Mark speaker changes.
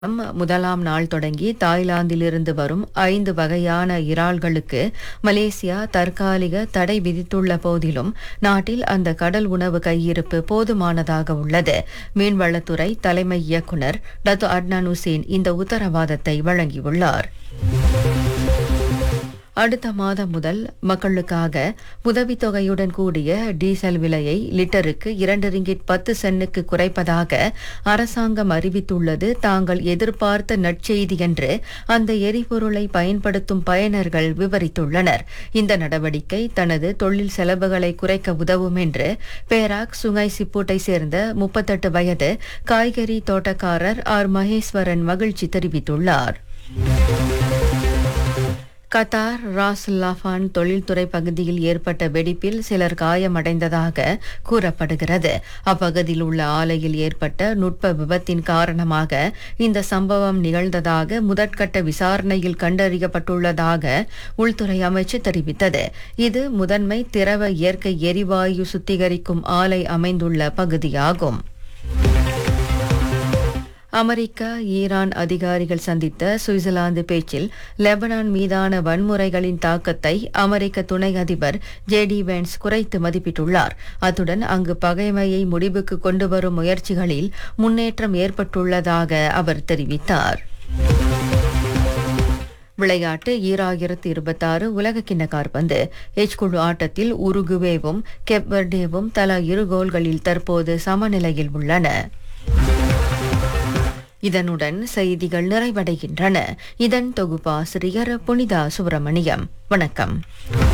Speaker 1: அம் முதலாம் நாள் தொடங்கி தாய்லாந்திலிருந்து வரும் ஐந்து வகையான இறால்களுக்கு மலேசியா தற்காலிக தடை விதித்துள்ள போதிலும் நாட்டில் அந்த கடல் உணவு கையிருப்பு போதுமானதாக உள்ளது மீன்வளத்துறை தலைமை இயக்குனர் டத்து அட்னான் உசேன் இந்த உத்தரவாதத்தை வழங்கியுள்ளார் அடுத்த மாதம் முதல் மக்களுக்காக உதவித்தொகையுடன் கூடிய டீசல் விலையை லிட்டருக்கு இரண்டு ரிங்கிட் பத்து சென்னுக்கு குறைப்பதாக அரசாங்கம் அறிவித்துள்ளது தாங்கள் எதிர்பார்த்த நற்செய்தி என்று அந்த எரிபொருளை பயன்படுத்தும் பயனர்கள் விவரித்துள்ளனர் இந்த நடவடிக்கை தனது தொழில் செலவுகளை குறைக்க உதவும் என்று பேராக் சுங்கை சிப்பூட்டை சேர்ந்த முப்பத்தெட்டு வயது காய்கறி தோட்டக்காரர் ஆர் மகேஸ்வரன் மகிழ்ச்சி தெரிவித்துள்ளார் கத்தார் ராஸ் லாஃபான் தொழில்துறை பகுதியில் ஏற்பட்ட வெடிப்பில் சிலர் காயமடைந்ததாக கூறப்படுகிறது அப்பகுதியில் உள்ள ஆலையில் ஏற்பட்ட நுட்ப விபத்தின் காரணமாக இந்த சம்பவம் நிகழ்ந்ததாக முதற்கட்ட விசாரணையில் கண்டறியப்பட்டுள்ளதாக உள்துறை அமைச்சு தெரிவித்தது இது முதன்மை திரவ இயற்கை எரிவாயு சுத்திகரிக்கும் ஆலை அமைந்துள்ள பகுதியாகும் அமெரிக்கா ஈரான் அதிகாரிகள் சந்தித்த சுவிட்சர்லாந்து பேச்சில் லெபனான் மீதான வன்முறைகளின் தாக்கத்தை அமெரிக்க துணை அதிபர் ஜேடி வென்ஸ் குறைத்து மதிப்பிட்டுள்ளார் அத்துடன் அங்கு பகைமையை முடிவுக்கு கொண்டு வரும் முயற்சிகளில் முன்னேற்றம் ஏற்பட்டுள்ளதாக அவர் தெரிவித்தார் விளையாட்டு ஈராயிரத்து இருபத்தாறு உலகக்கிண்ண காற்பந்து எச் குழு ஆட்டத்தில் உருகுவேவும் கெப்வர்டேவும் தலா இரு கோல்களில் தற்போது சமநிலையில் உள்ளன இதனுடன் செய்திகள் நிறைவடைகின்றன இதன் தொகுப்பாசிரியர் புனிதா சுப்பிரமணியம் வணக்கம்